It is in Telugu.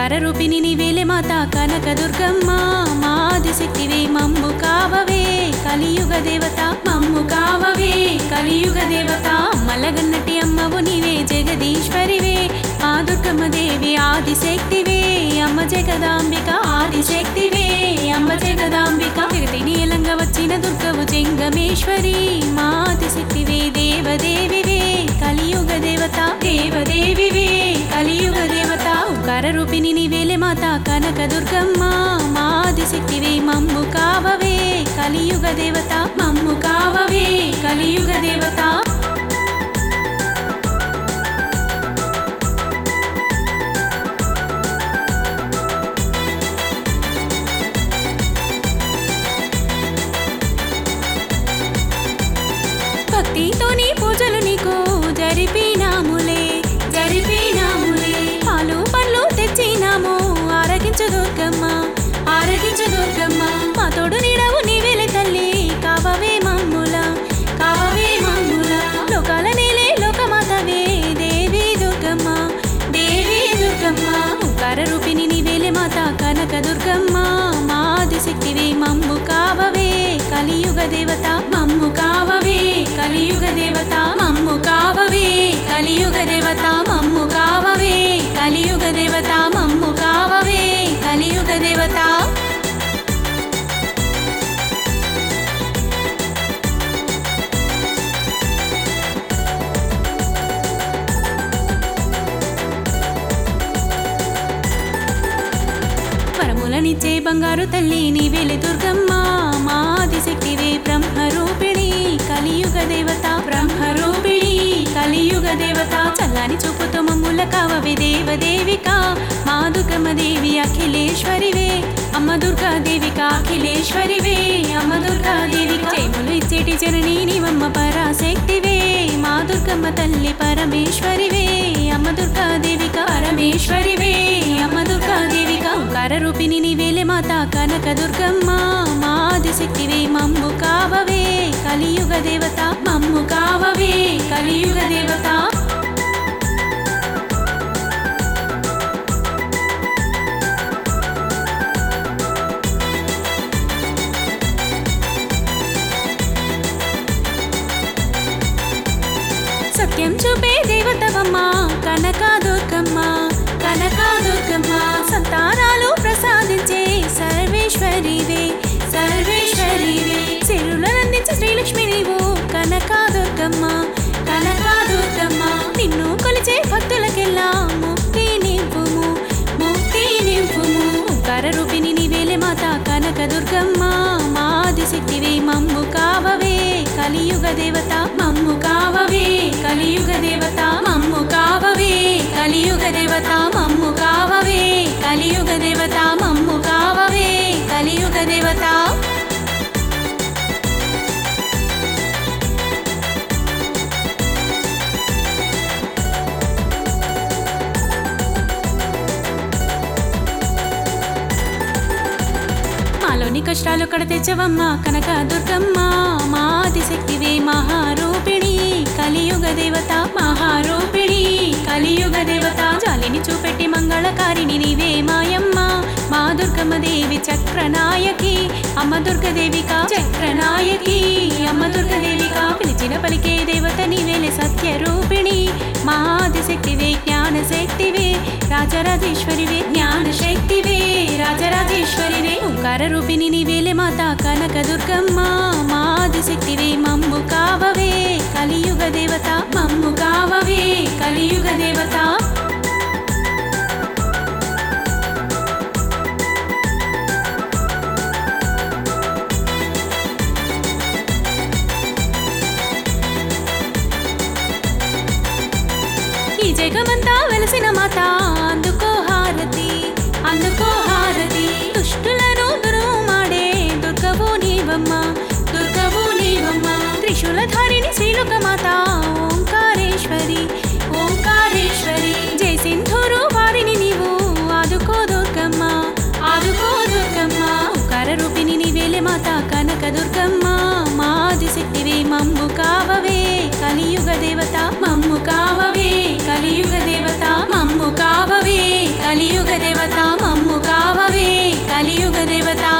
ఓంకార రూపిణి నీవేలే మాత కనక దుర్గమ్మ మాది శక్తివే మమ్ము కావవే కలియుగ దేవత మమ్ము కావవే కలియుగ దేవత మలగన్నటి అమ్మవు నీవే జగదీశ్వరివే ఆ దుర్గమ్మ దేవి ఆదిశక్తివే అమ్మ జగదాంబిక ఆదిశక్తివే అమ్మ జగదాంబిక జగతి నీలంగా వచ్చిన దుర్గవు జంగమేశ్వరి మాది శక్తివే దేవదేవివే కలియుగ దేవత దేవదేవివే కలియుగ దేవత ఉకార రూపిణి నీవేలే మాత కనక దుర్గమ్మ మాది శక్తివే మమ్ము కావవే కలియుగ దేవత మమ్ము కావవే కలియుగ దేవత భక్తితోని పూజలు నీకు జరిపినాములే జరిపినాములే పాలు పండ్లు తెచ్చినాము ఆరగించు దుర్గమ్మ ఆరగించు దుర్గమ్మ మా తోడు నీడవు నీవేలే తల్లి కావవే మమ్ముల కావవే మమ్ముల లోకాల నీలే లోకమాతవే దేవి దుర్గమ్మ దేవి దుర్గమ్మ ఉకార రూపిణి నీవేలే మాత కనక దుర్గమ్మ మాది శక్తివే మమ్ము కావవే కలియుగ దేవత మమ్ము కావవే కలియుగ దేవత మమ్ము కావవే కలియుగ దేవత మమ్ము కావవే కలియుగ దేవత మమ్ము కావవే కలియుగ దేవత వరములనిచ్చే బంగారు తల్లి నీవేలి దుర్గమ్మ మాది శక్తివే బ్రహ్మరూపిణి కలియుగ దేవత బ్రహ్మరూపిణి కలియుగ దేవత చల్లని చూపుతో మమ్ముల కావవే దేవదేవిక మా దుర్గమ్మ దేవి అఖిలేశ్వరివే అమ్మ దుర్గా దేవిక అఖిలేశ్వరివే అమ్మ దుర్గా దేవిక జయములు ఇచ్చేటి జననీ నీవమ్మ పరాశక్తివే మా దుర్గమ్మ తల్లి పరమేశ్వరివే అమ్మ దుర్గా దేవిక పరమేశ్వరివే అమ్మ దుర్గా దేవిక ఓంకార రూపిణి నీవేలే మాత కనక దుర్గమ్మ మాది శక్తివే మమ్ము కావవే కలియుగ దేవత మమ్ము కావవే కలియుగ దేవత సత్యం చూపే దేవతవమ్మ కనక దుర్గమ్మ కనక దుర్గమ్మ సంతానాలు ప్రసాదించే సర్వేశ్వరివే సర్వేశ్వరివే సిరులందించే శ్రీలక్ష్మి నీవు కనక దుర్గమ్మ కనక దుర్గమ్మ నిన్ను కొలిచే భక్తులకెల్లా ముక్తి నింపుము ముక్తి నింపుము ఓంకార రూపిణి నీవేలే మాత కనక దుర్గమ్మ మాది శక్తివే మమ్ము కావవే కలియుగ దేవత మమ్ము కావవే కలియుగ దేవత మమ్ము కావవే కలియుగ దేవత మమ్ము కావవే కలియుగ దేవత మమ్ము కావవే కలియుగ దేవత మాలోని కష్టాలు కడ తెచ్చవమ్మ కనక దుర్గమ్మ మాది శక్తివే మహారూపిణి కలియుగ దేవత మహారూపిణి కలియుగ దేవత జాలిని చూపెట్టి మంగళకారిణి నీవే మాయమ్మ మా దుర్గమ్మ దేవి చక్రనాయకి అమ్మ దుర్గదేవిక చక్రనాయకి అమ్మ దుర్గదేవిక పిలిచిన పలికే దేవత నీవేలే సత్య రూపిణి మాది శక్తివే జ్ఞాన శక్తివే రాజరాజేశ్వరివే జ్ఞాన శక్తివే రాజరాజేశ్వరివే ఓంకార రూపిణి నీవేలే మాత కనక దుర్గమ్మ మాది శక్తివే మమ్ము కావవే కలియుగ దేవత మమ్ము కావవే కలియుగ దేవత ఈ జగమంతా వెలసిన మాత అందుకో హారతి అందుకో హారతి దుష్టులను దురుమాడే దుర్గవు నీవమ్మ దుర్గవు నీవమ్మ త్రిశూలధారిణి శ్రీలోక మాత ఓంకారేశ్వరి ఓంకారేశ్వరి జై సింధూరు వారిని నీవు ఆదుకో దుర్గమ్మ ఆదుకో దుర్గమ్మ ఓంకార రూపిణి నీవేలే మాత కనక దుర్గమ్మ మాది శక్తివే మమ్ము కావవే కలియుగ దేవత మమ్ము కావవే కలియుగ దేవత మమ్ము కావవే కలియుగ దేవత దేవత